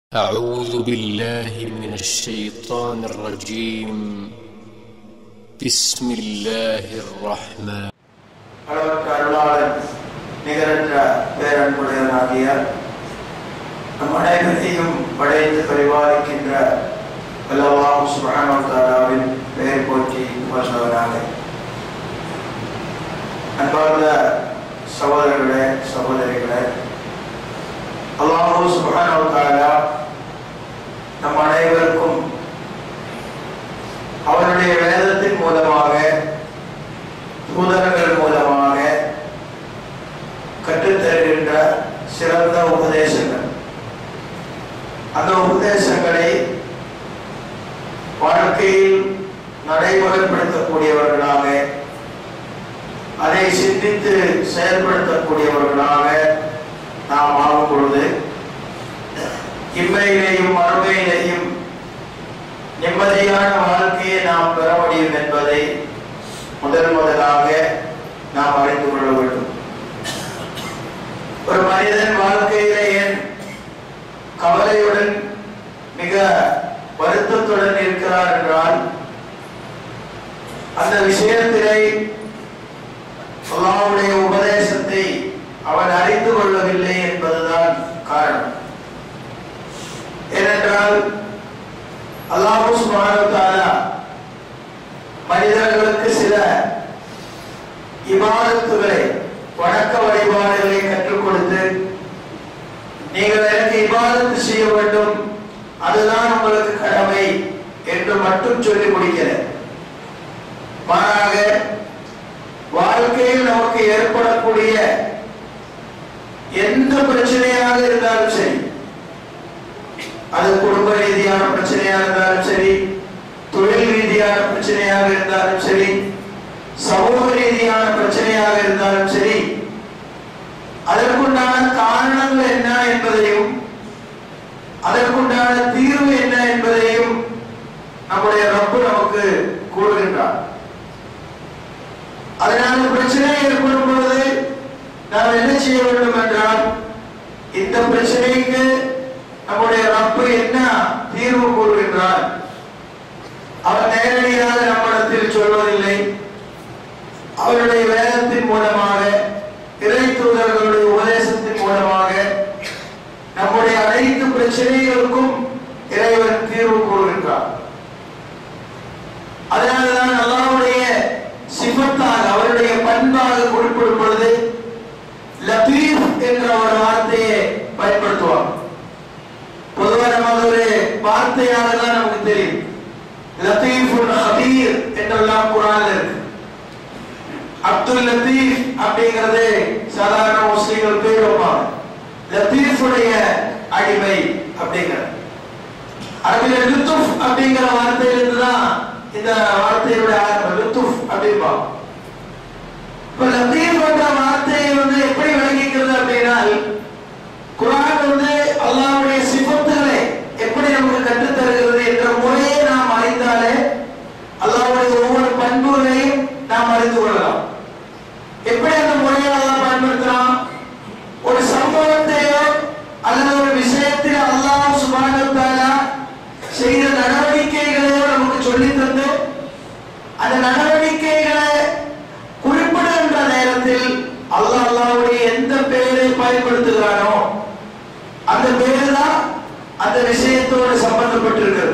أعوذ بالله من الشيطان الرجيم بسم الله الرحمن அளவற்ற அருளாளன் நிகரற்ற பேரன்புடையவனாகிய நம் அனைவரையும் படைத்து பரிபாலிக்கின்ற அல்லாஹ் சுப்ஹானஹு வ தஆலாவின் பெயர் போற்றி புகழ்ந்தவனாக அன்பார்ந்த சகோதரர்களே சகோதரிகளே அல்லாஹ் சுப்ஹானஹு வ தஆலா நம் அனைவருக்கும் அவருடைய வேதத்தின் மூலமாக தூதர்கள் மூலமாக கற்றுத்தருகின்ற சிறந்த உபதேசங்கள் அந்த உபதேசங்களை வாழ்க்கையில் நடைமுறைப்படுத்தக்கூடியவர்களாக அதை சிந்தித்து செயல்படுத்தக்கூடியவர்களாக நாம் ஆகும் பொழுது இம்மையிலேயும் மறுமையிலேயும் நிம்மதியான வாழ்க்கையை நாம் பெற முடியும் என்பதை முதல் முதலாக நாம் அறிந்து கொள்ள வேண்டும் ஒரு மனிதன் வாழ்க்கையிலே ஏன் கவலையுடன் மிக வருத்தத்துடன் இருக்கிறார் என்றால் அந்த விஷயத்திலே அல்லாஹ்வுடைய உபதேசத்தை அவன் அறிந்து கொள்ளவில்லை என்பதுதான் காரணம் ஏனென்றால் அல்லாஹ் சுப்ஹானஹு வ தஆலா மனிதர்களுக்கு சில இபாதத்துகளை வணக்க வழிபாடுகளை கற்றுக் கொடுத்து நீங்கள் எனக்கு இபாதத்து செய்ய வேண்டும் அதுதான் உங்களுக்கு கடமை என்று மட்டும் சொல்லி முடிக்கிற மாறாக வாழ்க்கையில் நமக்கு ஏற்படக்கூடிய எந்த பிரச்சனையாக இருந்தாலும் சரி அது குடும்ப ரீதியான பிரச்சனையாக இருந்தாலும் சரி தொழில் ரீதியான பிரச்சனையாக இருந்தாலும் சரி சமூக ரீதியான பிரச்சனையாக இருந்தாலும் சரி அதற்குண்டான காரணங்கள் என்ன என்பதையும் அதற்குண்டான தீர்வு என்ன என்பதையும் நம்முடைய ரப்பு நமக்கு கூறுகின்றார் அதனால பிரச்சனை ஏற்படும் பொழுது நாம் என்ன செய்ய வேண்டும் என்றால் இந்த பிரச்சனைக்கு நம்முடைய ரப்பு என்ன தீர்வு கூறுகின்றார் அவர் நேரடியாக நம்மிடத்தில் சொல்வதில்லை அவருடைய வேதத்தின் மூலமாக இறை தூதர்களுடைய உபதேசத்தின் மூலமாக நம்முடைய அனைத்து பிரச்சனைகளுக்கும் இறைவன் தீர்வு கூறுகின்றார் அதனால்தான் அல்லாவுடைய சிபத்தாக அவருடைய பண்பாக குறிப்பிடும் பொழுது லபீப் என்ற ஒரு வார்த்தையை பயன்படுத்துவார் பொதுவாக நம்ம ஒரு வார்த்தையாக தான் நமக்கு தெரியும் லத்தீஃபுல் ஹபீர் என்றெல்லாம் குரான்ல இருக்கு அப்துல் லத்தீஃப் அப்படிங்கிறது சாதாரண முஸ்லீம்கள் பேர் வைப்பாங்க லத்தீஃபுடைய அடிமை அப்படிங்கிற அரபில லுத்துஃப் அப்படிங்கிற வார்த்தையிலிருந்து தான் இந்த வார்த்தையோட ஆரம்பம் லுத்துஃப் அப்படிம்பாங்க இப்ப லத்தீஃப் என்ற வார்த்தையை வந்து எப்படி விளங்கிக்கிறது அப்படின்னா குரான் வந்து அல்லாஹ்வுடைய சிபத்துகளை எப்படி நமக்கு கற்றுத் தருகிறது என்ற முறையை நாம் அறிந்தாலே அல்லாஹ்வுடைய ஒவ்வொரு பண்புகளையும் நாம் அறிந்து கொள்ளலாம் எப்படி அந்த முறையை அல்லாஹ் பயன்படுத்தலாம் ஒரு சம்பவத்தையோ அல்லது ஒரு விஷயத்தில் அல்லாஹ் சுப்ஹானஹு வ தஆலா செய்த நடவடிக்கைகளையோ நமக்கு சொல்லித் தந்து அந்த நடவடிக்கைகளை குறிப்பிடுகின்ற நேரத்தில் அல்லாஹ் அல்லாஹ்வுடைய எந்த பெயரை பயன்படுத்துகிறானோ அந்த பெயர் தான் அந்த விஷயத்தோடு சம்பந்தப்பட்டிருக்கிறது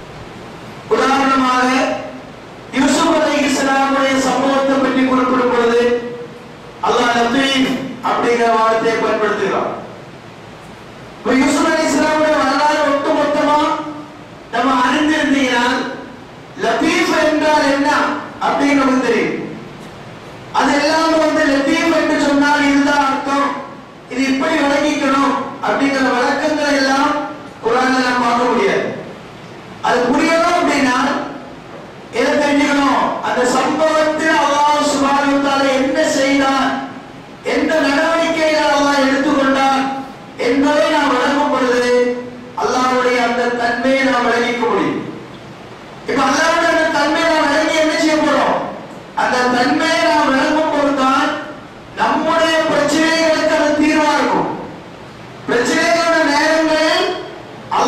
உதாரணமாக யூசுப் அலை இஸ்லாமுடைய சம்பவத்தை பற்றி குறிப்பிடும் பொழுது அல்லாஹ் லத்தீப் அப்படிங்கிற வார்த்தையை பயன்படுத்துகிறான் இப்ப யூசுப் அலை இஸ்லாமுடைய வரலாறு ஒட்டுமொத்தமா நம்ம அறிந்திருந்தீங்கன்னா லத்தீப் என்றால் என்ன அப்படின்னு நமக்கு தெரியும் அது எல்லாமே வந்து லத்தீப் என்று சொன்னால் இதுதான் அர்த்தம் இது இப்படி விளங்கிக்கணும் அப்படிங்கிற விளக்கங்களை எல்லாம் குரான்ல நம்ம பார்க்க முடியாது அது புரியணும் அப்படின்னா எதை தெரிஞ்சுக்கணும் அந்த சம்பவத்தில் அல்லாஹ் சுப்ஹானஹு வ தஆலா என்ன செய்தான் எந்த நடவடிக்கைகளை அல்லாஹ் எடுத்துக்கொண்டான் என்பதை நாம் விளங்கும் பொழுது அல்லாஹ்வுடைய அந்த தன்மையை நாம் விளங்கிக்க முடியும் இப்ப அல்லாஹ்வுடைய அந்த தன்மையை நாம் விளங்கி என்ன செய்ய போறோம் அந்த தன்மையை நாம் விளங்கும் பொழுதுதான் நம்முடைய பிரச்சனைகளுக்கு அது தீர்வா இருக்கும் பிரச்சனைகளோட நேரங்களில்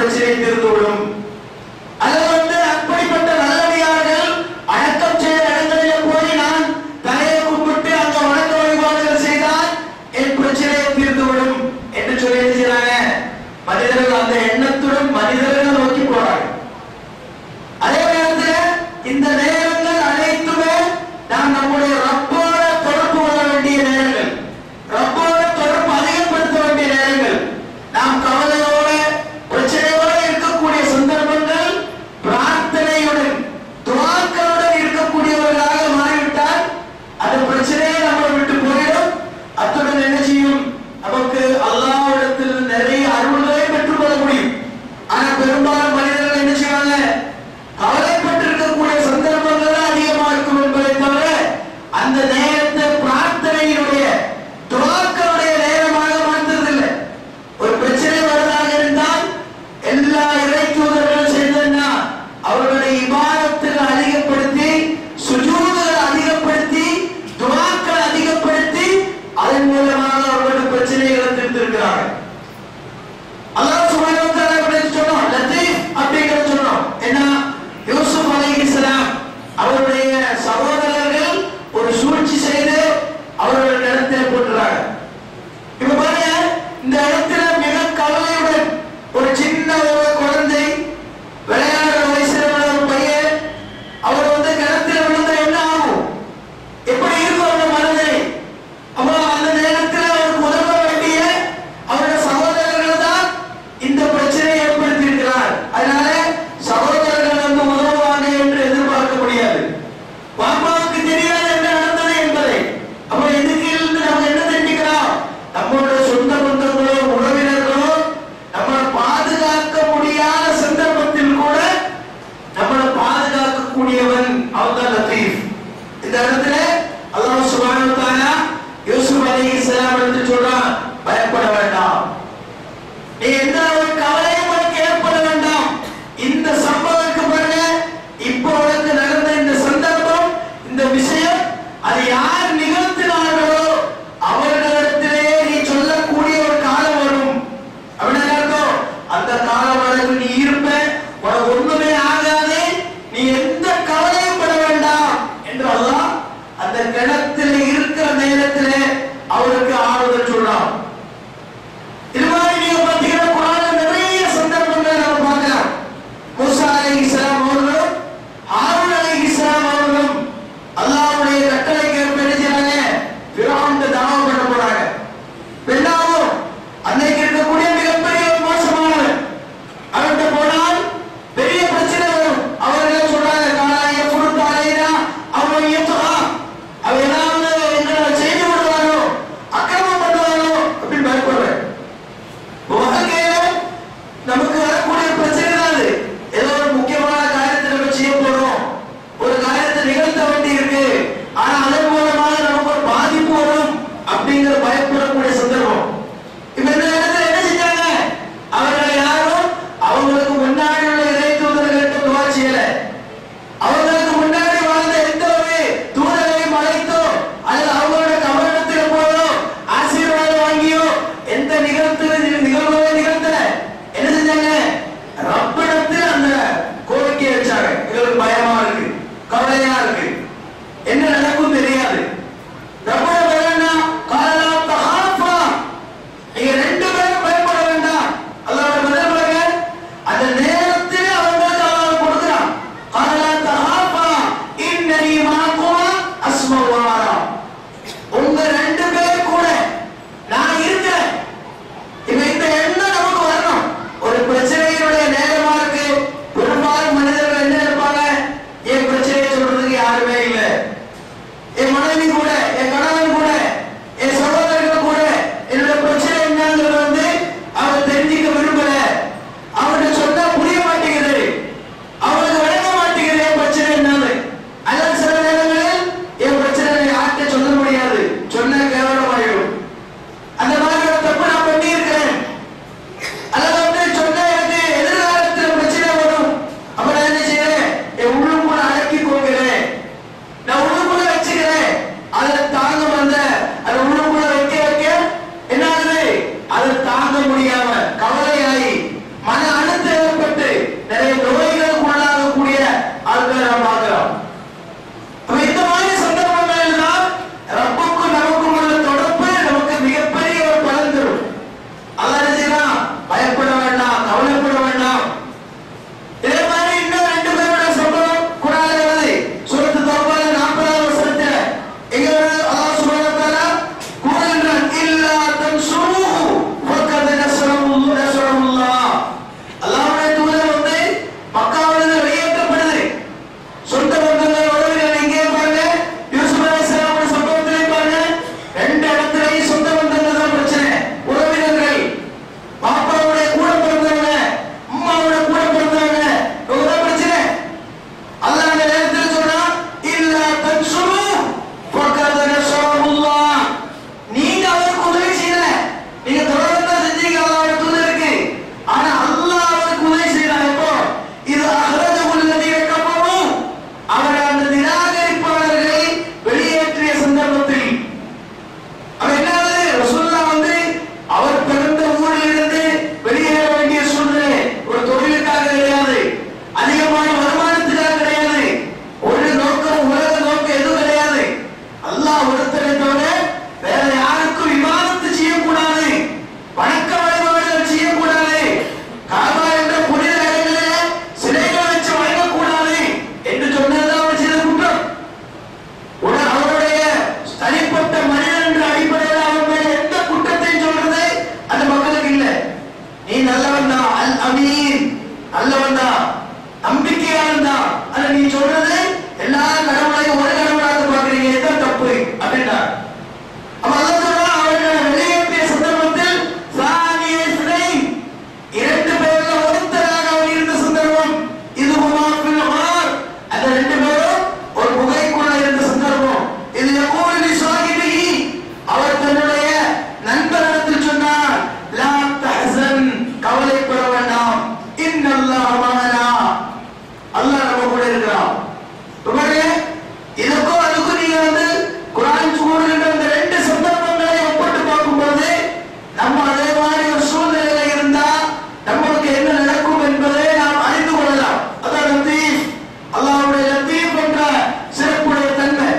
பிரச்சனை தீர்ந்துவிடும் அல்லது வந்து அப்படிப்பட்ட நல்லடியார்கள் அடக்கம் செய்த இடங்களிலே போய் நான் தலையை கும்பிட்டு அங்க வணக்க வழிபாடுகள் செய்தால் என் பிரச்சனையை தீர்ந்துவிடும் என்று சொல்லி என்ன செய்றாங்க மனிதர்கள் அந்த எண்ணத்துடன் மனிதர்கள் நோக்கி போறாங்க அதே நேரத்தில் இந்த நேரங்கள் அனைத்துமே நாம் நம்முடைய ரப்போட தொடர்பு கொள்ள வேண்டிய நேரங்கள் ரப்போட தொடர்பு அதிகப்படுத்த வேண்டிய நேரங்கள் நாம் கவலையோட பிரச்சனையோட இருக்கக்கூடிய சந்தர்ப்பங்கள் பிரார்த்தனையுடன் துவாக்களுடன் இருக்கக்கூடியவர்களாக மாறிவிட்டால் அந்த பிரச்சனையே நம்மளை விட்டு போயிடும் அத்துடன் என்ன செய்யும் நமக்கு அல்லாஹ்விடத்தில் நிறைய அருள்களை பெற்றுக்கொள்ள முடியும் ஆனா பெரும்பாலும் மனிதர்கள் என்ன செய்வாங்க கவலைப்பட்டிருக்கக்கூடிய சந்தர்ப்பங்கள் தான் அதிகமா இருக்கும் என்பதை தவிர அந்த நேரத்தை பிரார்த்தனையினுடைய துவாக்களுடைய நேரமாக மாற்றுறதில்லை ஒரு பிரச்சனை வருவதாக இருந்தால் எல்லா இறை தூதர்கள் செய்ததுன்னா அவர்களுடைய இபாதத்தில் அதிகப்படுத்தி சுஜூதுகளை அதிகப்படுத்தி துவாக்களை அதிகப்படுத்தி அதன் மூலமாக அவர்களுடைய பிரச்சனைகளை தீர்த்திருக்கிறார்கள் அல்லாஹ் சுப்ஹானஹு வ தஆலா இப்படி சொன்னோம் லத்தீஃப் அப்படிங்கறது சொன்னோம் என்ன யூசுப் அலைஹிஸ்ஸலாம் அவருடைய சகோதரர்கள் ஒரு சூழ்ச்சி செய்து அவர்கள் இடத்துல போட்டுறாங்க இப்ப பாருங்க இந்த இடத்துல மிக கவலையுடன் ஒரு சின்ன ஒரு குழந்தை விளையாடுற வயசுல உள்ள ஒரு பையன் அவர் வந்து கிணத்துல விழுந்தா என்ன ஆகும் எப்படி இருக்கும் அவருடைய மனதை அப்போ அந்த நேரத்தில் அவருக்கு உதவ வேண்டிய அவருடைய சகோதரர்கள் தான் இந்த பிரச்சனையை ஏற்படுத்தி இருக்கிறார் அதனால சகோதரர்கள் வந்து உதவுவாங்க என்று எதிர்பார்க்க முடியாது பாப்பாவுக்கு தெரியாது என்ன நடந்தது என்பதை அப்ப இதுக்கு இருந்து நம்ம என்ன தெரிஞ்சுக்கிறோம் நம்மளுடைய சொந்த பந்தங்களோ உறவினர்களோ நம்மளை பாதுகாக்க முடியாத சந்தர்ப்பத்தில் கூட நம்மளை பாதுகாக்கக்கூடியவன் அவன் தான் லத்தீஃப் இந்த இடத்துல அல்லாஹ் சுப்ஹானஹு வ தஆலா யூசுப் அலைஹிஸ்ஸலாம் எடுத்து சொல்றான் பயப்பட வேண்டாம் நீ எந்த ஒரு கவலையும் உனக்கு ஏற்பட வேண்டாம் இந்த சம்பவத்துக்கு பாருங்க இப்போ உனக்கு நடந்த இந்த சந்தர்ப்பம் இந்த விஷயம் அது யார் நிகழ்த்தினார்களோ அவர்களிடத்திலே நீ சொல்லக்கூடிய ஒரு காலம் வரும் அப்படின்னு அர்த்தம் அந்த காலம் வரைக்கும் நீ இருப்ப உனக்கு ஒண்ணுமே ஆகாது நீ எந்த கவலையும் பட வேண்டாம் என்று அல்லாஹ் அந்த கிணத்துல இருக்கிற நேரத்திலே அவருக்கு ஆறுதல் சொல்றான் இது மாதிரி நீங்க பாத்தீங்கன்னா குரான்ல வல்லவன் தான் நம்பிக்கையாளன் தான் ஆனா நீ சொல்றது எல்லா கடவுளையும் ஒரு கடவுளாக பார்க்கறீங்க இதுதான் தப்பு அப்படின்னா அப்ப அல்லாஹ் சொல்றான் அவர்களை வெளியேற்றிய சந்தர்ப்பத்தில் சானிய சிலை இரண்டு பேர்ல ஒருத்தராக அவர் இருந்த சந்தர்ப்பம் இது உமாஃபில் ஹார் அந்த ரெண்டு பேரும் ஒரு குகைக்குள்ள இருந்த சந்தர்ப்பம் இது யகூலி சாஹிபிஹி அவர் தன்னுடைய நண்பரிடத்தில் சொன்னார் லா தஹசன் கவலைப்பட வேண்டாம் இன்னல்லாஹ் மஅனா அல்லாஹ் நம்ம கூட இருக்கிறான் பாருங்க இதுக்கும் அதுக்கும் நீங்க வந்து குரான் கூறுகின்ற இந்த ரெண்டு சந்தர்ப்பங்களை ஒப்பிட்டு பார்க்கும்போது நம்ம அதே மாதிரி ஒரு சூழ்நிலையில இருந்தா நம்மளுக்கு என்ன நடக்கும் என்பதை நாம் அறிந்து கொள்ளலாம் அதான் லத்தீப் அல்லாஹ்வுடைய லத்தீப் என்ற சிறப்புடைய தன்மை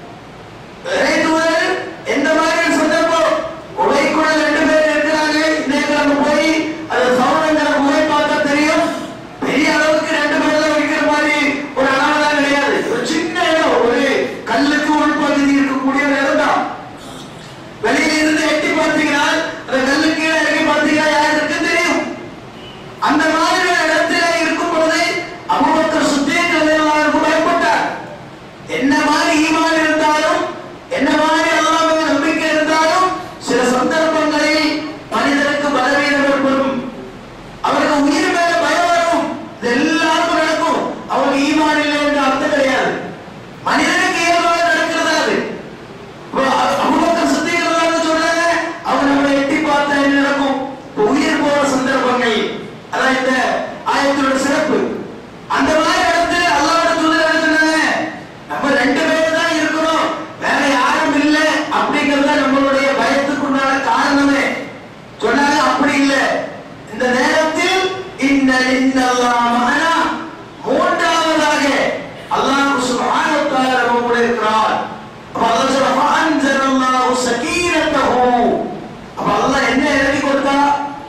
இறைத்தூதர் எந்த மாதிரி சந்தர்ப்பம் உடைக்குள்ள ரெண்டு பேர் இருக்கிறாங்க இன்னைக்கு நம்ம போய் அந்த சவுனங்கிற முறை பார்த்தா தெரியும் பெரிய அளவுக்கு ரெண்டு பேர்ல வைக்கிற மாதிரி ஒரு அளவெல்லாம் கிடையாது ஒரு சின்ன இடம் ஒரு கல்லுக்கு உள்பகுதி இருக்கக்கூடிய ஒரு இடம் தான் வெளியில இருந்து எட்டி பார்த்தீங்கன்னா அந்த கல்லு கீழே இறங்கி பார்த்தீங்கன்னா யார் இருக்கு தெரியும் அந்த மாதிரி ஒரு இடத்துல இருக்கும் பொழுது அபூபக்கர் சுத்தீக் ரலியல்லாஹு பயப்பட்டார் என்ன மாதிரி ஈமான் இருந்தாலும் என்ன மாதிரி அல்லாஹ் மீது நம்பிக்கை இருந்தாலும் சில சந்தர்ப்பங்களில் மனிதனுக்கு பலவீனம் ஏற்படும் அவருக்கு உயிர் மேல பயம் வரும் இது எல்லாருக்கும் நடக்கும் அவங்க ஈமான் இல்லை என்ற அர்த்தம் கிடையாது மனிதனுக்கு இயல்பாக நடக்கிறது அது இப்போ அ- அபூபக்கர் சித்திக் ரலியல்லாஹு சொல்றாங்க அவங்க நம்மளை எட்டி பார்த்தா என்ன நடக்கும் இப்போ உயிர் போற சந்தர்ப்பங்கள் அதான் இந்த ஆயத்தோட சிறப்பு அந்த மாதிரி இடத்துல அல்லாஹ்வோட தூதர் என்ன சொன்னாங்க நம்ம ரெண்டு பேர் தான் இருக்கணும் வேற யாரும் இல்ல அப்படிங்கறது தான் நம்மளுடைய பயத்துக்குண்டான காரணமே சொன்னாங்க அப்படி இல்ல இந்த நேரத்தில் இந்த இன்னல்லாஹ் மஅனா மூன்றாவதாக அல்லாஹ் சுப்ஹானஹு வ தஆலா நம்ம கூட இருக்கிறார் அப்ப அல்லாஹ் சொல்ற ஃபஅன்ஸலல்லாஹு சகீனத்தஹு அப்ப அல்லாஹ் என்ன இறக்கி கொடுத்தா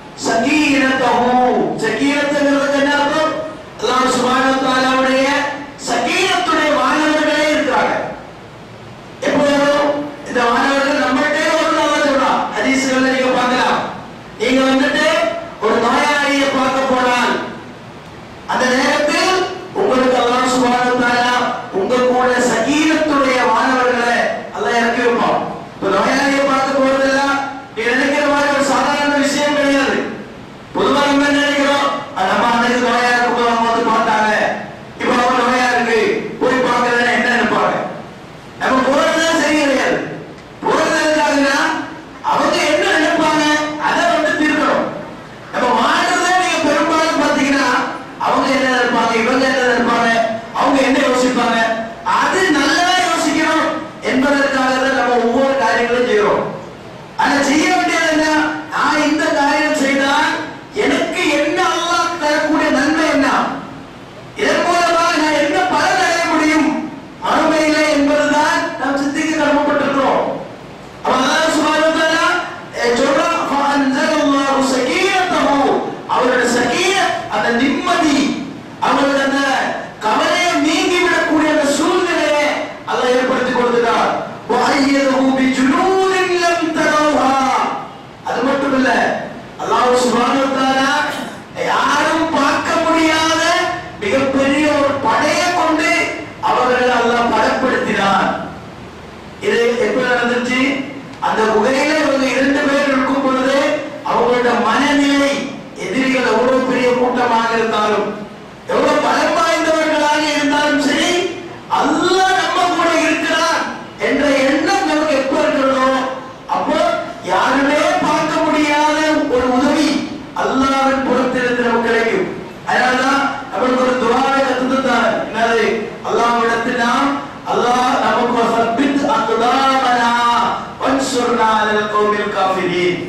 சகீனத்தஹு சகீனத்துங்கிறதுக்கு என்ன அர்த்தம் அல்லாஹ் சுப்ஹானஹு வ தஆலாவுடைய சகீனத்துடைய மாணவர்களே இருக்கிறாங்க எப்போ வரும்? இந்த மாணவர்கள் நம்மள்ட்டே வந்து அல்லாஹ் சொல்றான் ஹதீஸ்கள்ல நீங்க பார்க்கலாம் நீங்க வந்துட்டு ஒரு நோயாளியை பார்க்க போனால் அந்த நேரத்தில் உங்களுக்கு அல்லாஹ் சுப்ஹானஹு வ தஆலா உங்க கூட சகீனத்துடைய மாணவர்களை அல்லாஹ் இறக்கி வைப்பான் இப்ப நோயாளியை பார்க்க போறதெல்லாம் நீ நினைக்கிற மாதிரி ஒரு சாதாரண விஷயம் கிடையாது பொதுவா நம்ம என்ன நினைக்கிறோம் அஹ் நம்ம அன்னைக்கு நோயா இருக்கும்போது அவங்க வந்து பார்த்தாங்க இப்ப அவங்க நோயா இருக்கு போய் பார்க்கறதுன்னா என்ன நினைப்பாங்க நம்ம போறதுதான் சரி கிடையாது போறது எதுக்காகன்னா அவங்க என்ன நினைப்பாங்க அதை வந்து தீர்க்கணும் நம்ம வாழ்றதே நீங்க பெரும்பாலும் பாத்தீங்கன்னா அவங்க என்ன நினைப்பாங்க இவங்க என்ன நினைப்பாங்க அவங்க என்ன யோசிப்பாங்க அது நல்லதா யோசிக்கணும் என்பதற்காக தான் நம்ம ஒவ்வொரு காரியங்களும் செய்யறோம் ஆனா செய்ய வேண்டியது என்ன நான் இந்த காரியம் செய்தால் எனக்கு என்ன அல்லாஹ் தரக்கூடிய நன்மை என்ன இதன் மூலமாக நான் என்ன பலன் அடைய முடியும் மறுமையிலே என்பதுதான் நாம் சிந்திக்க கடமைப்பட்டிருக்கிறோம் அப்ப அல்லாஹ் சுப்ஹானஹு வ தஆலா அஹ் சொல்றான் ஃபஅன்ஸலல்லாஹு சகீனத்தஹு அவருடைய சகீனத் அந்த நிம்மதி அவருடைய அந்த கவலையை நீங்கி விடக்கூடிய அந்த சூழ்நிலையை அல்லாஹ் ஏற்படுத்தி கொடுத்துட்டார் வஅய்யதஹு பிஜுனூதின் லம் தரவுஹா அது மட்டும் இல்ல அல்லாஹ் சுப்ஹானஹு வ தஆலா யாரும் பார்க்க முடியாத மிகப்பெரிய ஒரு படையை கொண்டு அவர்கள் அல்லாஹ் பலப்படுத்தினார் இது எப்ப நடந்துச்சு அந்த குகையில இவங்க இரண்டு பேர் இருக்கும் பொழுது அவங்களோட மனநிலை எதிரிகள் எவ்வளவு பெரிய கூட்டமாக இருந்தாலும் எவ்வளவு பலம் வாய்ந்தவர்களாக இருந்தாலும் சரி அல்லாஹ் நம்ம கூட இருக்கிறான் என்ற எண்ணம் நமக்கு எப்ப இருக்கிறதோ அப்போ யாருமே பார்க்க முடியாத ஒரு உதவி அல்லாஹ்வின் புறத்திலிருந்து நமக்கு கிடைக்கும் அதனாலதான் நம்மளுக்கு ஒரு துவாவை கத்துத்தான் என்னது அல்லாஹ்விடத்தில் நாம் அல்லாஹ் நமக்கு சப்பித் அக்தாமனா வன்சுர்னா அலல் கௌமில் காஃபிரீன்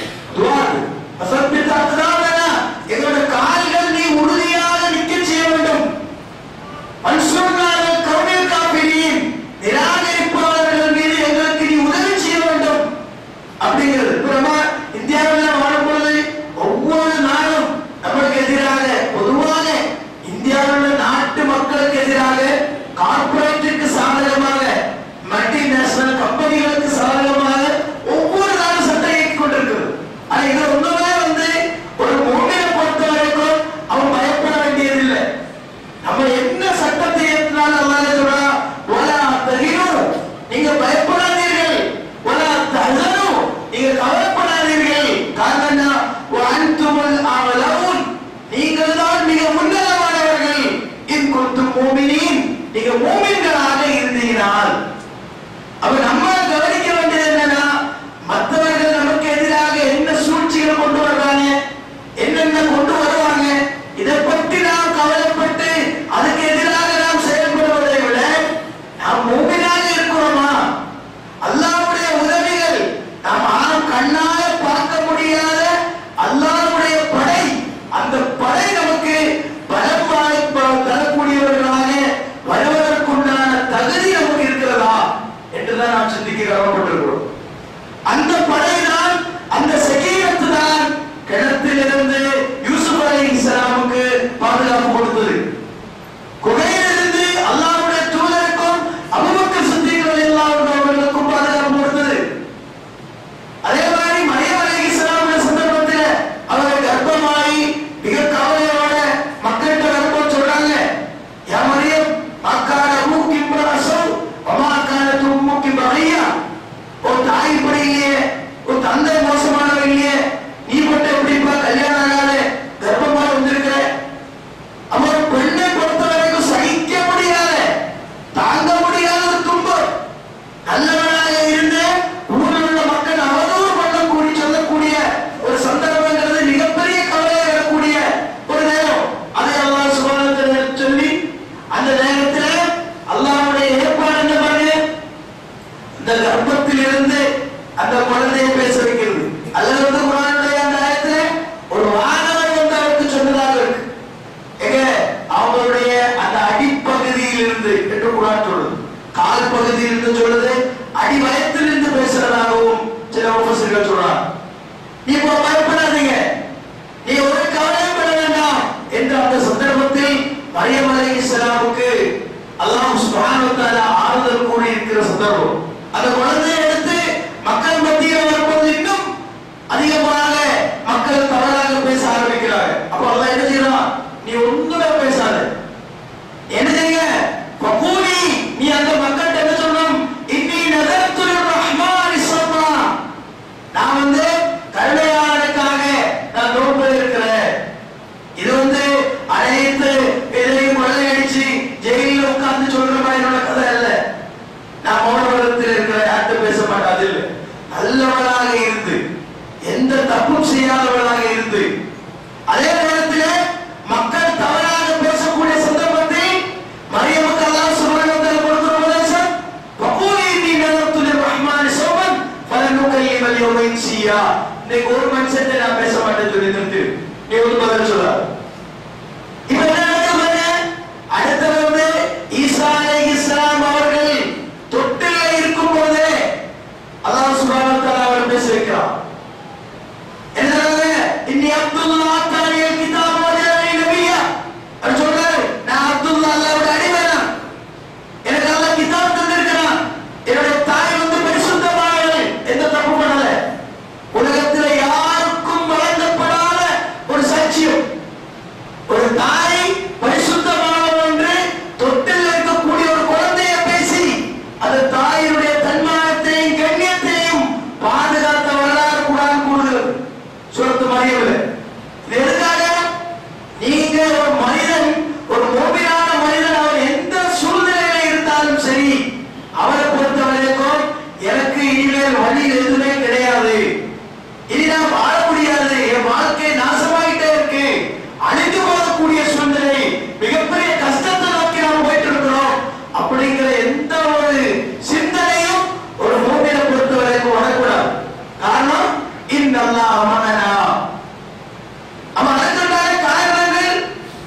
துவா சப்பித் அக்தாமனா எங்களோட கால்கள் நீ உறுதியாக நிக்க செய்ய வேண்டும் மூமினின் நீங்க மூமின்களாக இருந்தீங்கனால் அப்ப நம்ம கவனிக்க வேண்டியது என்னன்னா மற்றவர்கள் நமக்கு எதிராக என்ன சூழ்ச்சிகளை கொண்டு வர்றாங்க என்னென்ன கொண்டு வருவாங்க இதை பற்றி நாம் கவலைப்பட்டு அதுக்கு எதிராக நாம் செயல்படுவதை விட நாம் மூமினாக இருக்கிறோமா அல்லாஹ்வுடைய உதவிகள் நாம் ஆம் கண்ணால பார்க்க முடியாத அல்லாஹ்வுடைய படை அந்த படை நமக்கு பலம் வாய்ப்பு தரக்கூடியவர்களாக வருவதற்குண்டான தகுதி நமக்கு இருக்கிறதா என்றுதான் நாம் சிந்திக்க கடமைப்பட்டிருக்கிறோம் அந்த படைதான் அந்த செகீரத்து தான் கிணத்திலிருந்து யூசுப் அலை இஸ்லாமுக்கு பாதுகாப்பு கொடுத்தது குகையிலிருந்து அல்லாஹ்வுடைய தூதருக்கும் அபூபக்கர் சித்திக் ரலியல்லாஹு அன்ஹு அவர்களுக்கும் பாதுகாப்பு கொடுத்தது அதே மாதிரி மரியம் அலைஹிஸ்ஸலாமுடைய சந்தர்ப்பத்தில் அவர் கர்ப்பமாகி மிக கவலையோட மக்கள்கிட்ட வரும்போது சொல்றாங்க யா மரியம் அக்கான மூக்கி பிரசவ் அமாக்கான தும்முக்கி பகையா ஒரு தாய் இப்படி இல்லையே ஒரு தந்தை மோசமானவர் இல்லையே நீ மட்டும் எப்படிப்பா கல்யாணம் ஆகாத கர்ப்பமா வந்திருக்கிற அவர் பெண்ணை பொறுத்த வரைக்கும் சகிக்க முடியாத தாங்க முடியாத ஒரு துன்பம் நல்லவனாக இருந்து ஊரில் உள்ள மக்கள் அவதூறு பண்ணக்கூடிய சொல்லக்கூடிய ஒரு சந்தர்ப்பங்கிறது மிகப்பெரிய கவலை வரக்கூடிய ஒரு நேரம் அதை அல்லாஹ் சுபானத்தை சொல்லி அந்த நேரத்தில் அல்லாஹ்வுடைய ஏற்பாடு என்ன பண்ணு அந்த கர்ப்பத்தில் இருந்து அந்த குழந்தையை பேச வைக்கிறது அல்லது வந்து குரானுடைய அந்த ஆயத்துல ஒரு வானவர் வந்து அவருக்கு சொன்னதாக இருக்கு எங்க அவங்களுடைய அந்த அடிப்பகுதியில் இருந்து என்று குரான் சொல்லுது கால் பகுதியில் இருந்து சொல்லுது அடி வயத்தில் இருந்து பேசுறதாகவும் சில உபசரிகள் சொல்றாங்க நீ இப்போ பயப்படாதீங்க நீ ஒரு கவலையும் பட வேண்டாம் என்று அந்த சந்தர்ப்பத்தில் மரியம் அலை இஸ்லாமுக்கு அல்லாஹ் சுப்ஹானஹு வ தஆலா ஆறுதல் கூறி இருக்கிற சந்தர்ப்பம் அந்த குழந்தையை எடுத்து மக்கள் மத்தியில் வரும்போது இன்னும் அதிகமாக மக்கள் தவறாக பேச ஆரம்பிக்கிறாங்க அப்ப அல்லாஹ் என்ன செய்யறான் நீ ஒண்ணுமே பேசாத என்ன செய்யுங்க பகூலி நீ அந்த மக்கள்கிட்ட என்ன சொல்லணும் இன்னி நதர்த்து ரஹ்மான் சல்லா நான் வந்து கருணையாளனுக்காக நான் நோன்பு இருக்கிறேன் இது வந்து அனைத்து எதையும் கொள்ளையடிச்சு ஜெயிலில் உட்கார்ந்து சொல்ற மாதிரியான கதை இல்ல நான் மௌனவரத்தில் இருக்கிற யார்கிட்ட பேச மாட்டாது இல்ல நல்லவளாக இருந்து எந்த தப்பும் செய்யாதவளாக இருந்து அதே நேரத்தில் மக்கள் தவறாக பேசக்கூடிய சந்தர்ப்பத்தில் மரியமுக்கு அல்லாஹ் சுப்ஹானஹு வ தஆலா கொடுக்கிற உபதேசம் வகூலி இன்னி நதர்த்து லிர்ரஹ்மானி ஸௌமன் ஃபலன் நுகல்லிம அல்-யௌம இன்சியா இன்னைக்கு ஒரு மனுஷத்தை நான் பேச மாட்டேன்னு சொல்லி நிறுத்து நீ வந்து பதில் சொல்லாத இப்ப என்ன நடக்குது அடுத்தது வந்து ஈசா அலைஹிஸ்ஸலாம் அவர்கள் தொட்டில இருக்கும் போதே அல்லாஹ் சுப்ஹானஹு வ தஆலா அவர் பேச வைக்கிறான் என்ன சொல்றாங்க இன்னி அப்துல்லா தாரியல் கிதாப் வஜாலி நபியா அவர் சொல்றாரு நான் அப்துல்லா அல்லாஹ்வோட அடிமை நான் எனக்கு அல்லாஹ் கிதாப் தந்திருக்கிறான் என்னுடைய தாய் வந்து பரிசுத்தமானவள் எந்த தப்பு பண்ணல உலகத்தில் யாருக்கும் வழங்கப்படாத ஒரு சாட்சியம் ஒரு தாய் பரிசுத்தமானவள் என்று தொட்டில் இருக்கக்கூடிய ஒரு குழந்தையை பேசி அந்த தாயினுடைய தன்மானத்தையும் கண்ணியத்தையும் பாதுகாத்த வரலாறு குரான் கூறுகிறது சூரத்து மரியவில் இது எதுக்காக நீங்க ஒரு மனிதன் ஒரு மோபியான மனிதன் அவர் எந்த சூழ்நிலையில இருந்தாலும் சரி அவரை பொறுத்த வரைக்கும் எனக்கு இனிமேல் வழி எதுவுமே கிடையாது இனி நான் வாழ முடியாது என் வாழ்க்கை நாசமாயிட்டே இருக்கு அழிந்து போகக்கூடிய சூழ்நிலை மிகப்பெரிய கஷ்டத்தை நோக்கி நாம் போயிட்டு இருக்கிறோம் அப்படிங்கிற எந்த ஒரு சிந்தனையும் ஒரு மூமியை பொறுத்த வரைக்கும் வரக்கூடாது காரணம் இன்னல்லா அமனனா அவன் அழைத்துட்டாலே காரணங்கள்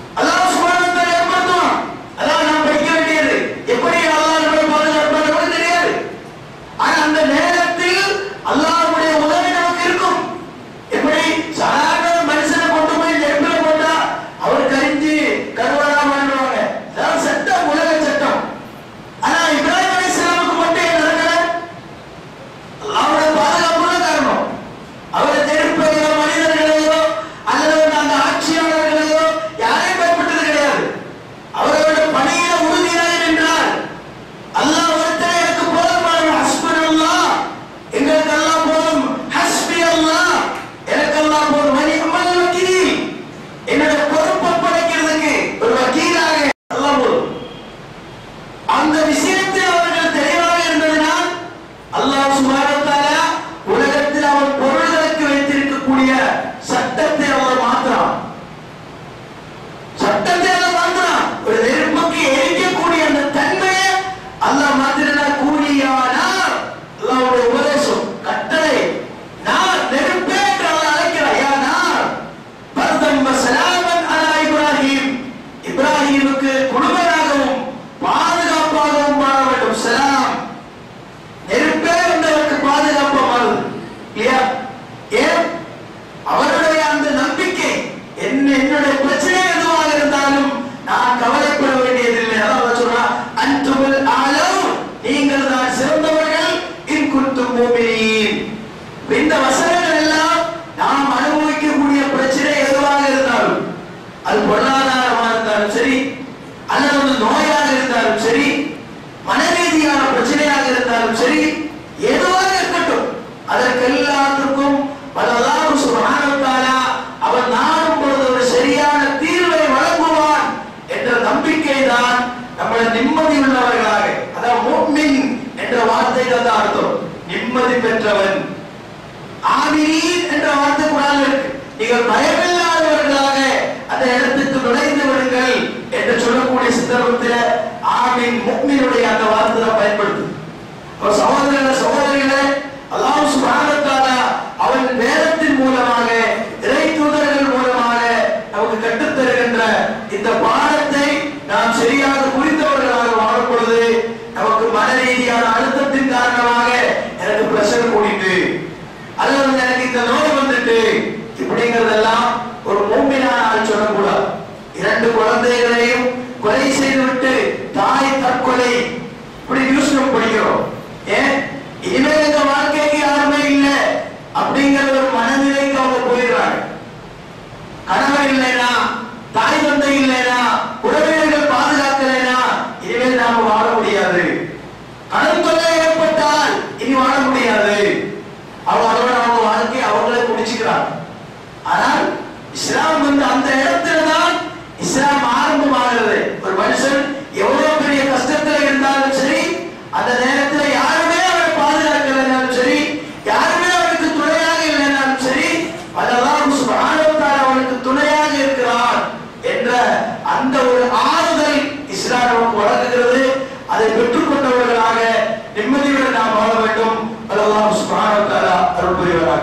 உள்ளவர்களாக அதாவது முஃமின் என்ற வார்த்தைக்கு அந்த அர்த்தம் நிம்மதி பெற்றவன் ஆமீன் என்ற வார்த்தை குரான் இருக்கு நீங்கள் பயமில்லாதவர்களாக அந்த இடத்துக்கு நுழைந்து விடுங்கள் என்று சொல்லக்கூடிய சந்தர்ப்பத்தில் ஆமீன் முக்மீனுடைய அந்த வார்த்தை தான் பயன்படுத்துது அப்ப சகோதரர்களே சகோதரிகளே அல்லாஹ் சுப்ஹானஹு வ தஆலா அவன் வேதத்தின் மூலமாக இறை தூதர்கள் மூலமாக நமக்கு கற்றுத் தருகின்ற இந்த பாடத்தை நாம் சரியாக புரிந்தவர்களாக வாழும் பொழுது நமக்கு மன ரீதியான அழுத்தத்தின் காரணமாக எனக்கு பிரஷர் கூடிட்டு அல்லது வந்து எனக்கு இந்த நோய் வந்துட்டு இப்படிங்கிறதெல்லாம் ஒரு மூமினான ஆள் சொல்லக்கூடாது இரண்டு குழந்தைகளையும் கொலை செய்துவிட்டு தாய் தற்கொலை இப்படி நியூஸ் நம்ம படிக்கிறோம் ஏன் இனிமேல் இந்த வாழ்க்கைக்கு யாருமே இல்லை அப்படிங்கிற ஒரு மனநிலைக்கு அவங்க போயிடுறாங்க கணவன் இல்லைனா தாய் தந்தை இல்லைனா உறவினர்கள் பாதுகாக்கலைனா இனிமேல் நாம வாழ முடியாது கடன் தொல்லை ஏற்பட்டால் இனி வாழ முடியாது அவங்க அதோட அவங்க வாழ்க்கை அவங்களே முடிச்சுக்கிறாங்க ஆனால் இஸ்லாம் வந்து அந்த இடத்துல தான் இஸ்லாம் ஆரம்பமாகிறது ஒரு மனுஷன் எவ்வளவு பெரிய கஷ்டத்துல இருந்தாலும் சரி அந்த நேரத்துல யாருமே அவரை பாதுகாக்கலைனாலும் சரி யாருமே அவருக்கு துணையாக இல்லைனாலும் சரி அதெல்லாம் சுபானவத்தால் அவனுக்கு துணையாக இருக்கிறான் என்ற அந்த ஒரு ஆறுதல் இஸ்லாம் நமக்கு வழங்குகிறது அதை பெற்றுக்கொண்டவர்களாக நிம்மதியுடன் நாம் வாழ வேண்டும் அதெல்லாம் சுபானவத்தாலா அருள் புரிவராக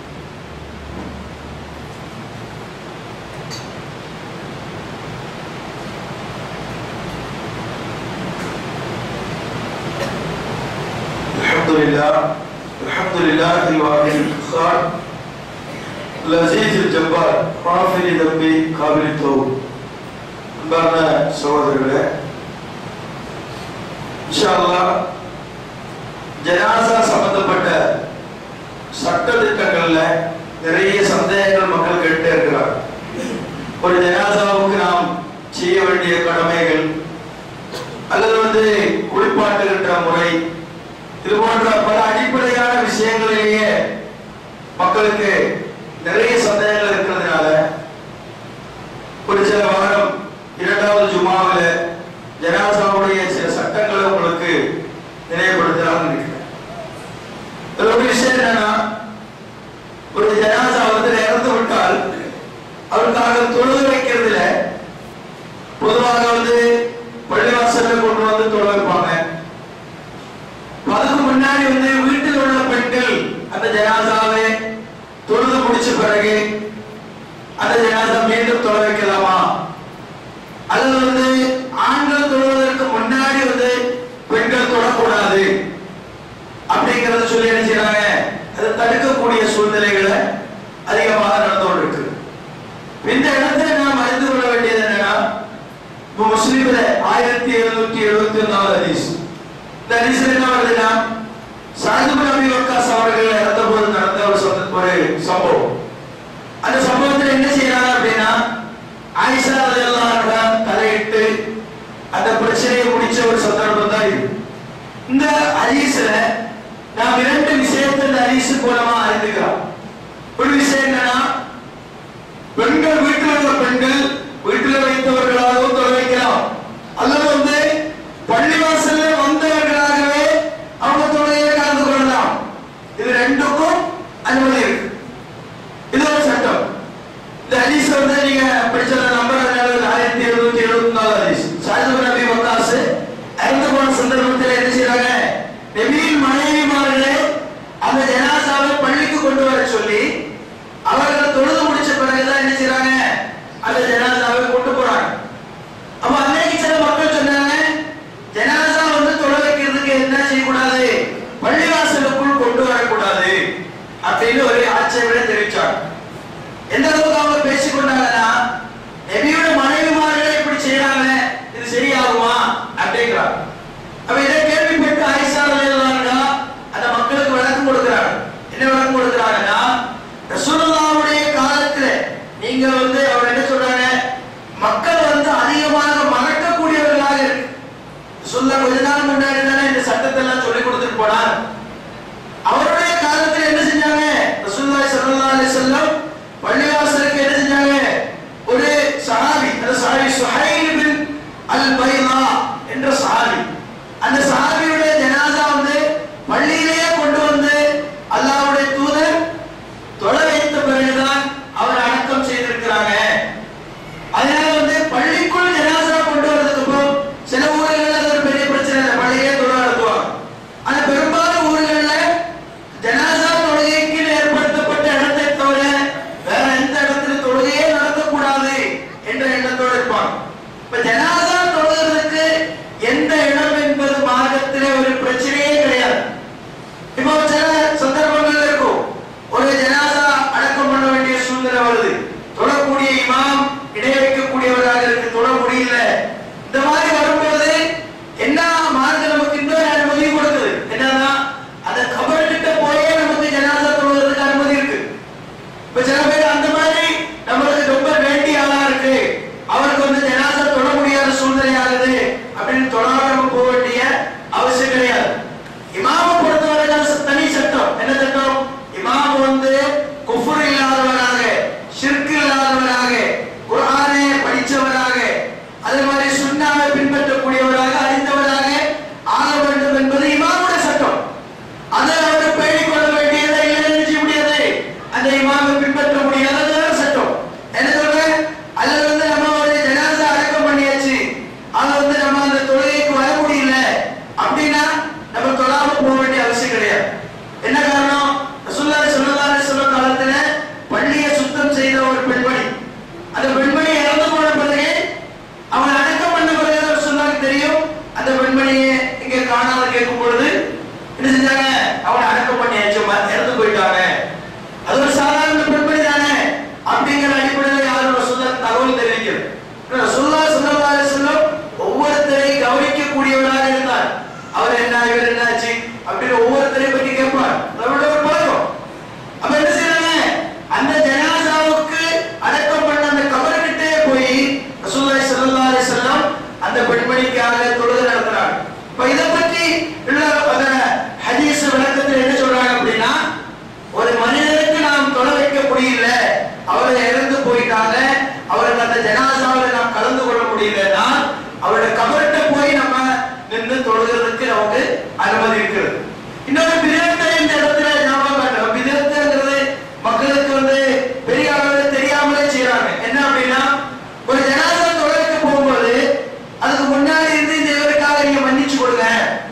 الحمد لله الحمد لله الواحد القهار العزيز الجبار رافع ذنبي قابل التوب அன்பான சகோதரர்களே இன்ஷா அல்லாஹ் ஜனாசா சம்பந்தப்பட்ட சட்ட திட்டங்கள்ல நிறைய சந்தேகங்கள் மக்கள் கேட்டே இருக்கிறார் ஒரு ஜனாசாவுக்கு நாம் செய்ய வேண்டிய கடமைகள் அல்லது வந்து குளிப்பாட்டுகின்ற முறை இது போன்ற பல அடிப்படையான விஷயங்களிலேயே மக்களுக்கு நிறைய சந்தேகங்கள் இருக்கிறதுனால ஒரு சில வாரம் இரண்டாவது ஜுமாவில் ஜனாசாவுடைய சில சட்டங்களை உங்களுக்கு நினைவுபடுத்தலாம்னு நினைக்கிறேன் இதுல ஒரு விஷயம் என்னன்னா ஒரு ஜனாசா வந்து இறந்து விட்டால் அவருக்காக தொழுது வைக்கிறதுல பொதுவாக வந்து பள்ளிவாசல்ல கொண்டு வந்து தொழ வைப்பாங்க அதுக்கு முன்னாடி வந்து வீட்டில் உள்ள பெண்கள் அந்த ஜனாசாவை தொழுது முடிச்ச பிறகு அந்த ஜனாசா மீண்டும் தொலை வைக்கலாமா அல்லது வந்து ஆண்கள் தொழுவதற்கு முன்னாடி வந்து பெண்கள் தொடக்கூடாது அப்படிங்கறத சொல்லி என்ன செய்யறாங்க அதை தடுக்கக்கூடிய சூழ்நிலைகளை அதிகமாக நடந்து கொண்டிருக்கு இந்த இடத்துல நாம் அறிந்து கொள்ள வேண்டியது என்னன்னா இப்ப முஸ்லிம்ல ஆயிரத்தி எழுநூத்தி எழுபத்தி ஒன்னாவது ஹதீஸ் இந்த ஹதீஸ்ல என்ன வருதுன்னா சாதுபு நபி வக்காஸ் அவர்கள் இறந்த போது நடந்த ஒரு சந்த- ஒரு சம்பவம் அந்த சம்பவத்துல என்ன செய்யறாங்க அப்படின்னா ஆயிஷா ரலியல்லாஹு அன்ஹா தலையிட்டு அந்த பிரச்சனையை முடிச்ச ஒரு சந்தர்ப்பம் தான் இது இந்த ஹதீஸ்ல நாம் இரண்டு விஷயத்தை இந்த ஹதீஸ் மூலமா அறிந்துக்கிறோம் ஒரு விஷயம் என்னன்னா பெண்கள் வீட்டில் உள்ள பெண்கள் வீட்டில் வைத்தவர்களாகவும் தொலை வைக்கலாம் அல்லது வந்து பள்ளிவாசல்ல வந்தவர்களாகவே அவங்க தொழுகையை கலந்து கொள்ளலாம் இது ரெண்டுக்கும் அனுமதி இருக்கு இது ஒரு சட்டம் இந்த ஹதீஸ் வந்து நீங்க படிச்ச நம்பர் அதனால ஆயிரத்தி எழுநூத்தி எழுபத்தி நாலு ஹதீஸ் சாஜிபு நபி வக்காஸ் இறந்து போன சந்தர்ப்பத்தில் என்ன செய்யறாங்க நபியின் மனைவிமார்களே அந்த ஜனாசாவை பள்ளிக்கு கொண்டு வர சொல்லி அவர்கள் தொழுது முடிச்ச பிறகுதான் என்ன செய்றாங்க அந்த ஜனாசாவை கொண்டு போறாங்க அப்ப அன்னைக்கு சில மக்கள் சொன்னாங்க ஜனாசா வந்து தொலை வைக்கிறதுக்கு என்ன செய்யக்கூடாது பள்ளிவாசலுக்குள் கொண்டு வரக்கூடாது அப்படின்னு ஒரு ஆட்சேபனை தெரிவிச்சாங்க எந்த அளவுக்கு அவங்க பேசிக்கொண்டாங்கன்னா நபியோட மனைவிமார்களே இப்படி செய்யறாங்க இது சரியாகுமா அப்படிங்கிறாங்க அப்ப இதை கேள்விப்பட்டு ஆயிஷா ரலியல்லாஹு அன்ஹா அந்த மக்களுக்கு விளக்கம் கொடுக்கிறாங்க என்ன விளக்கம் கொடுக்கிறாங்கன்னா ரசூலுல்லாஹ்வுடைய காலத்துல நீங்க வந்து அவர் என்ன சொல்றாங்க மக்கள் வந்து அதிகமாக மறக்கக்கூடியவர்களாக இருக்கு சொல்ல கொஞ்ச நாள் முன்னாடி தானே இந்த சட்டத்தை எல்லாம் சொல்லி கொடுத்துட்டு போனார் அவருடைய காலத்துல என்ன செஞ்சாங்க ரசூலுல்லாஹி ஸல்லல்லாஹு அலைஹி வஸல்லம் பள்ளிவாசலுக்கு என்ன செஞ்சாங்க ஒரு சஹாபி அந்த சஹாபி சுஹைல் பின் அல் பைலா என்ற சஹாபி இப்ப ஜனாசா தொழுகிறதுக்கு எந்த இடம் என்பது மார்க்கத்திலே ஒரு பிரச்சனையே கிடையாது இப்போ சில சந்தர்ப்பங்கள் இருக்கும் ஒரு ஜனாசா அடக்கம் பண்ண வேண்டிய சூழ்நிலை வருது தொழக்கூடிய இமாம் இடை வைக்கக்கூடியவராக இருக்கு தொழ முடியல இந்த மாதிரி வரும்போது என்ன மார்க்க நமக்கு இன்னொரு அனுமதி கொடுக்குது என்னன்னா அந்த கபர் கிட்ட போயே நமக்கு ஜனாசா தொழுகிறதுக்கு அனுமதி இருக்கு இப்ப சில பேர் அந்த மாதிரி நம்மளுக்கு ரொம்ப வேண்டிய ஆளா இருக்கு அவருக்கு வந்து ஜனாசா தொழ முடியாத சூழ்நிலை ஆகுது அப்படின்னு தொழாம நம்ம போக வேண்டிய அவசியம் கிடையாது இமாம பொறுத்தவரைக்கும் தனி சட்டம் என்ன சட்டம் இமாம் வந்து குஃபுர் இல்லாதவராக ஷிர்க் இல்லாதவராக குர்ஆனை படிச்சவராக அதே மாதிரி சுன்னாவை பின்பற்றக்கூடியவராக அறிந்தவராக ஆக வேண்டும் என்பது இமாமுடைய சட்டம் அதை அவர் பேணிக் கொள்ள வேண்டியதை இல்லை செய்ய முடியாது அந்த இமாமை பின்பற்ற முடியாத வேற சட்டம் என்ன சொல்றேன் அல்லது வந்து நம்ம ஒரு ஜனாசா அடக்கம் பண்ணியாச்சு அது வந்து நம்ம அந்த தொழுகைக்கு வர முடியல அப்படின்னா நம்ம தொழாம போக வேண்டிய அவசியம் கிடையாது என்ன காரணம் ரசூலுல்லாஹி ஸல்லல்லாஹு அலைஹி வஸல்லம் காலத்துல பள்ளியை சுத்தம் செய்த ஒரு பெண்மணி அந்த பெண்மணி இறந்து போன பிறகு அவங்க அடக்கம் பண்ண பிறகு ரசூலுல்லாஹ்க்கு தெரியும் அந்த பெண்மணியை இங்க காணாம கேட்கும் பொழுது என்ன செஞ்சாங்க அவனை அடக்கம் பண்ணியாச்சு ம- இறந்து போயிட்டாங்க அது ஒரு சாதாரண பெண்மணி தானே அப்படிங்கிற அடிப்படையில் யாரும் ரசூலுல்லாஹ் தகவல் தெரிவிக்கிறது ரசூலுல்லாஹ் ஸல்லல்லாஹு அலைஹி வஸல்லம் ஒவ்வொருத்தரையும் கவனிக்கக்கூடியவராக இருந்தார் அவர் என்ன இவர் என்னாச்சு அப்படின்னு ஒவ்வொருத்தரையும் பற்றி கேட்பார் நம்மளோட ஒரு பழக்கம் அப்ப என்ன செய்யறாங்க அந்த ஜனாசாவுக்கு அடக்கம் பண்ண அந்த கபர்கிட்டே போய் ரசூலுல்லாஹி ஸல்லல்லாஹு அலைஹி வஸல்லம் அந்த பெண்மணிக்காக தொழுகை நடத்துறாங்க இப்ப இத பற்றி உள்ள அந்த ஹதீஸ் விளக்கத்தில் என்ன சொல்றாங்க அப்படின்னா ஒரு மனிதனுக்கு நாம் தொலை வைக்க முடியல அவர் இறந்து போயிட்டாங்க அவருக்கு அந்த ஜனாசாவில் நாம் கலந்து கொள்ள முடியலன்னா அவருடைய கபர்கிட்ட போய் நம்ம நின்று தொழுகிறதுக்கு நமக்கு அனுமதி இருக்கிறது இன்னொரு பிதத்தை இந்த இடத்துல ஞாபகம் காட்டணும் பிதத்துங்கிறது மக்களுக்கு வந்து பெரிய அளவில் தெரியாமலே செய்யறாங்க என்ன அப்படின்னா ஒரு ஜனாசா தொழிலுக்கு போகும்போது அதுக்கு முன்னாடி இருந்து இந்த இவருக்காக நீங்க மன்னிச்சு கொடுங்க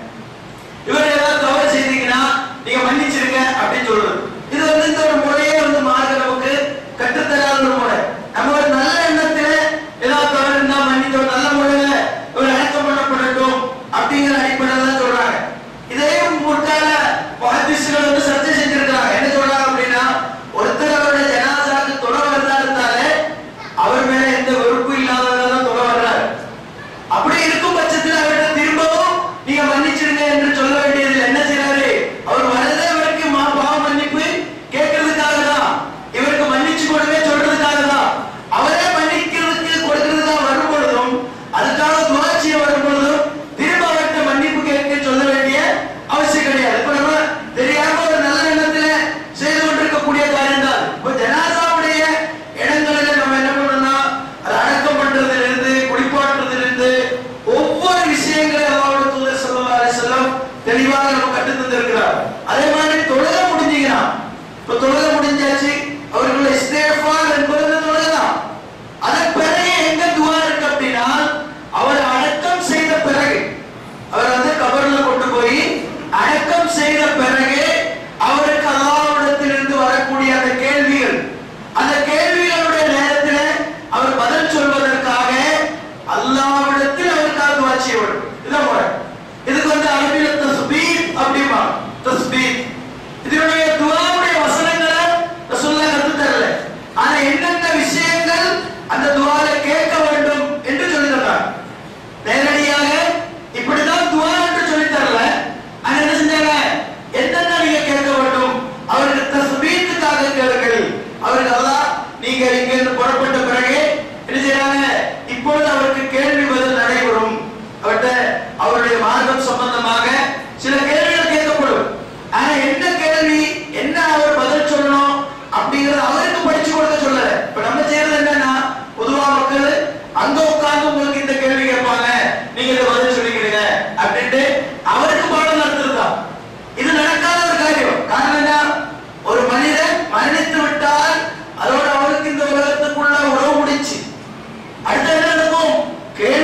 இவர் ஏதாவது தவறு செய்தீங்கன்னா நீங்க மன்னிச்சிருங்க அப்படின்னு சொல்றது இது வந்து இந்த ஒரு முறையே வந்து மார்க்க நமக்கு கற்றுத்தராத ஒரு முறை நம்ம ஒரு நல்ல எண்ணத்துல ஏதாவது தவறு இருந்தா மன்னித்தோம் நல்ல முறையில ஒரு அடக்கம் பண்ணப்படட்டும் அப்படிங்கிற அடிப்படையில் தான் சொல்றாங்க இதையும் முற்கால மகதிசுகள் வந்து சர்ச்சை செஞ்சிருக்காங்க என்ன சொல்றாங்க அப்படின்னா ஒருத்தர் அவருடைய ஜனாசாக்கு தொலை வரதா இருந்தாலே அவர் மேல எந்த வெறுப்பு இல்லாதவங்க தான் தொலை வர்றாரு அப்படி இருக்கும் பட்சத்தில் அவர்கிட்ட திரும்பவும் நீங்க மன்னிச்சிடுங்க என்று சொல்ல வேண்டியது என்ன செய்யறாரு அவர் வரதே அவருக்கு மா பாவ மன்னிப்பு கேட்கறதுக்காக தான் இவருக்கு மன்னிச்சு கொடுங்க சொல்றதுக்காக தான் அவரே மன்னிக்கிறதுக்கு கொடுக்கறதுக்காக வரும் பொழுதும் அதுக்காக துவாட்சியை வரும் பொழுதும் திரும்ப அவர்கிட்ட மன்னிப்பு கேட்க சொல்ல வேண்டிய அவசியம் கிடையாது இப்ப நம்ம தெரியாம ஒரு நல்ல எண்ணத்துல செய்து கொண்டிருக்கக்கூடிய காரியம் தான் இப்ப ஜனாசாவுடைய இடங்களில நம்ம என்ன பண்ணணும்னா அது அடக்கம் பண்றதுல இருந்து குளிப்பாட்டுறதுல இருந்து ஒவ்வொரு விஷயங்களையும் அல்லாஹ்வுடைய தூதர் ஸல்லல்லாஹு அலைஹி வஸல்லம் தெளிவாக நம்ம கற்று தந்திருக்கிறார் அதே மாதிரி தொழுகை முடிஞ்சீங்கன்னா இப்ப தொழுகை முடிஞ்சாச்சு அவர்கள் இஸ்திஃபார் என்பது தொழுகை தான் அதன் பிறகு எங்க துவா இருக்கு அப்படின்னா அவர் அடக்கம் செய்த பிறகு அவர் வந்து கபர்ல கொண்டு போய் அடக்கம் செய்த பிறகு அவருக்கு அல்லாஹ்விடத்திலிருந்து வரக்கூடிய அந்த கேள்விகள் அந்த கேள்விகளுடைய நேரத்தில் அவர் பதில் சொல்வதற்காக அல்லாஹ்விடத்தில் அவருக்காக துவா செய்ய வேண்டும் இதான் முறை இதுக்கு வந்து அரபியில தஸ்பீத் அப்படிமா தஸ்பீத் இதனுடைய துவாவுடைய வசனங்களை ரசூலுல்லாஹ் கத்து தரல ஆனா என்னென்ன விஷயங்கள் அந்த துவால கேட்க வேண்டும் என்று சொல்லி தந்தார் நேரடியாக இப்படிதான் துவா என்று சொல்லி தரல ஆனா என்ன செஞ்சாங்க என்னென்ன நீங்க கேட்க வேண்டும் அவருக்கு தஸ்பீத்துக்காக கேளுங்கள் அவருக்கு அல்லாஹ் நீங்க இங்க இருந்து புறப்பட்ட பிறகு என்ன செய்யறாங்க இப்பொழுது அவருக்கு கேள்வி பதில் நடைபெறும் அவர்கிட்ட அவருடைய மார்க்கம் சம்பந்தமாக சில கேள்விகள் கேட்கப்படும் ஆனா என்ன கேள்வி என்ன அவர் பதில் சொல்லணும் அப்படிங்கறது அவருக்கு படிச்சு கொடுக்க சொல்லல இப்ப நம்ம செய்யறது என்னன்னா பொதுவா மக்கள் அங்க உட்கார்ந்து உங்களுக்கு இந்த கேள்வி கேட்பாங்க நீங்க இதை பதில் சொல்லிக்கிறீங்க அப்படின்ட்டு அவருக்கு பாடம் நடத்துறதுதான் இது நடக்காத ஒரு காரியம் காரணம் என்ன ஒரு மனிதன் மரணித்து விட்டால் அதோட அவருக்கு இந்த உலகத்துக்குள்ள உறவு முடிச்சு அடுத்து என்ன நடக்கும் கேள்வி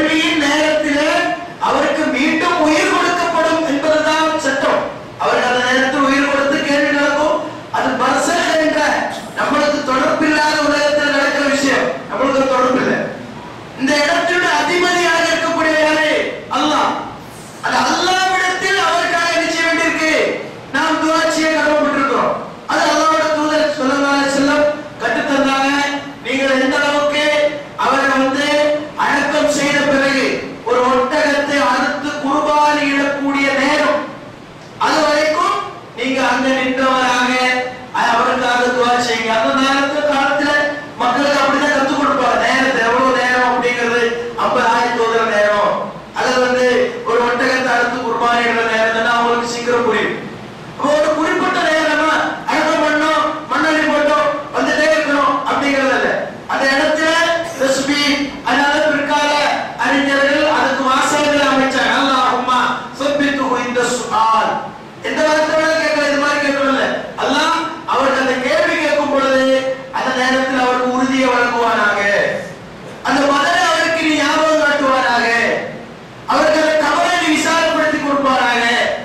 அந்த மதனை அவருக்கு நீ ஞாபகம் காட்டுவாராக அவருக்கு அந்த கவலை நீ விசாரப்படுத்தி கொடுப்பாராக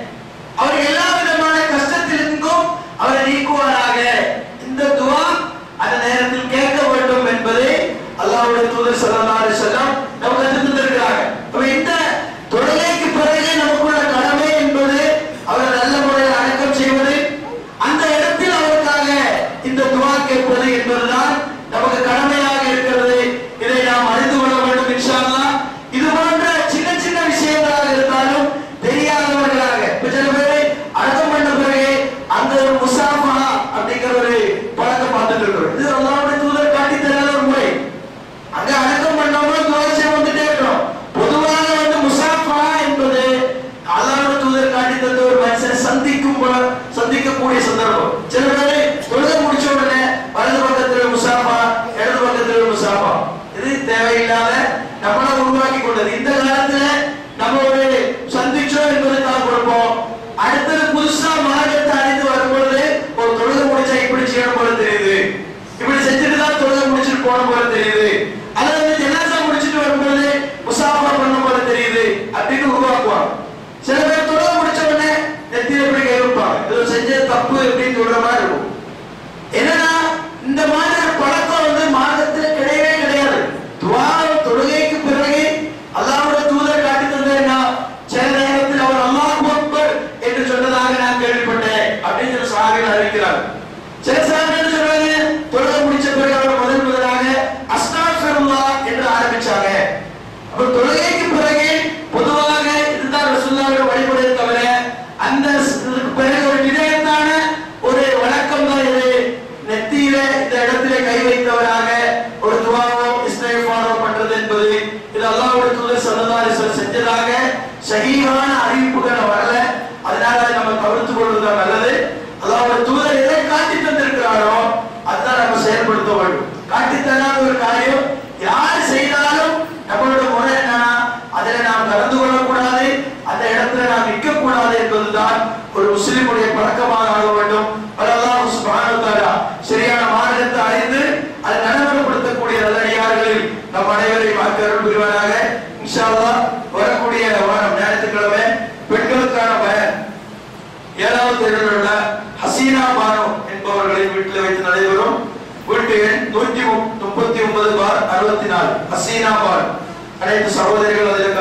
அவர் எல்லா விதமான கஷ்டத்திலிருந்தும் அவரை நீக்குவாராக இந்த துவா அந்த நேரத்தில் கேட்க வேண்டும் என்பதை அல்லாஹ்வுடைய தூதர் ஸல்லல்லாஹு அலைஹி வஸல்லம் நமக்கு கற்றுத் தந்திருக்கிறாங்க அப்ப இந்த தொழுகைக்கு பிறகு நமக்குள்ள கடமை என்பது அவரை நல்ல முறையில் அடக்கம் செய்வது அந்த இடத்தில் அவருக்காக இந்த துவா கேட்பது என்பதுதான் நமக்கு கடமையாக இருக்கிறது இதை நாம் அறிந்து கொள்ள வேண்டும் இன்ஷா அல்லாஹ் இது போன்ற சின்ன சின்ன விஷயங்களாக இருந்தாலும் தெரியாதவர்களாக இப்ப சில பேர் அடக்கம் பண்ண பிறகு அந்த ஒரு முசாஃபா அப்படிங்கிற ஒரு பழக்கம் பார்த்துட்டு இருக்கிறோம் இது அல்லாஹ்வுடைய தூதர் காட்டி தராத ஒரு முறை அங்க அடக்கம் பண்ணாம துவாசியம் வந்துட்டே இருக்கணும் பொதுவாக வந்து முசாஃபா என்பது அல்லாஹ்வுடைய தூதர் காட்டி தந்த ஒரு மனுஷனை சந்திக்கும் ப- சந்திக்கக்கூடிய சந்தர்ப்பம் சில பேர் தொழுகை முடிச்ச உடனே வலது பக்கத்தில் முசாஃபா இடது பக்கத்தில் முசாஃபா இது தேவையில்லாத நம்மள உருவாக்கி கொண்டது இந்த காலத்துல நம்ம ஒரு சந்திச்சோம் என்பதற்காக கொடுப்போம் அடுத்தது புதுசா மார்க்கத்தை அறிந்து வரும்பொழுது ஒரு தொழுகை முடிச்சா இப்படி செய்யணும் போல தெரியுது இப்படி செஞ்சுட்டு தான் தொழுகை முடிச்சுட்டு போன போல தெரியுது அல்லது வந்து ஜனாசா முடிச்சுட்டு வரும்போது முசாஃபா பண்ண போல தெரியுது அப்படின்னு உருவாக்குவாங்க சில பேர் தொழுகை முடிச்ச உடனே நெத்தியில இப்படி கை வைப்பாங்க இது செஞ்சது தப்பு அப்படின்னு சொல்ற மாதிரி இருக்கும் என்னன்னா இந்த மாதிரி ஒரு பழக்கம் வந்து மார்க்கத்துல கிடையவே கிடையாது துவா தொழுகைக்கு பிறகு அல்லாஹ்வுடைய தூதர் காட்டி தந்தது என்ன சில நேரத்தில் அவர் அல்லாஹ் அக்பர் என்று சொன்னதாக நான் கேள்விப்பட்டேன் அப்படின்னு சில சாகிகள் அறிவிக்கிறார் சில சாகிகள் சொல்றாங்க தொழுகை முடிச்ச பிறகு அவர் முதல் முதலாக அஸ்தாஃபிருல்லாஹ் என்று ஆரம்பிச்சாங்க அப்ப தொழுகைக்கு பிறகு பொதுவாக இதுதான் ரசூலுல்லாஹ்வுடைய வழிமுறை தவிர அந்த இதுக்கு பிறகு ஒரு விதயத்தான ஒரு வழக்கம் தான் இது நெத்தியில இந்த இடத்திலே கை வைத்தவராக ஒரு துவாவோ இஸ்திக்ஃபாரோ பண்றது என்பது இது அல்லாஹ்வுடைய தூதர் ஸல்லல்லாஹு அலைஹி வஸல்லம் செஞ்சதாக சஹீஹான அறிவிப்புகள் வரல அதனால அதை நம்ம தவிர்த்து கொள்வதுதான் நல்லது அல்லாஹ்வுடைய தூதர் எதை காட்டி தந்திருக்கிறாரோ அதான் நம்ம செயல்படுத்த வேண்டும் காட்டி தராத ஒரு காரியம் யார் செய்தாலும் நம்மளோட முறை என்னன்னா அதுல நாம் கலந்து கொள்ளக்கூடாது அந்த இடத்துல நாம் நிற்க கூடாது என்பதுதான் ஒரு முஸ்லிமுடைய பழக்கமாக ஆக வேண்டும் அல்லாஹ் சுப்ஹானஹு வ தஆலா சரியான மார்க்கத்தை அறிந்து அதை நடைமுறைப்படுத்தக்கூடிய நல்லடியார்களில் நம் அனைவரையும் ஆக்கி அருள் புரிவாராக இன்ஷா அல்லாஹ் வரக்கூடிய வாரம் ஞாயிற்றுக்கிழமை பெண்களுக்கான பயன் ஏழாவது தெருவில் உள்ள ஹசீனா பானு என்பவர்களின் வீட்டில் வைத்து நடைபெறும் வீட்டு எண் நூற்றி முப்பத்தி ஒன்பது பார் அறுபத்தி நாலு ஹசீனா பான் அனைத்து சகோதரிகள் அதில்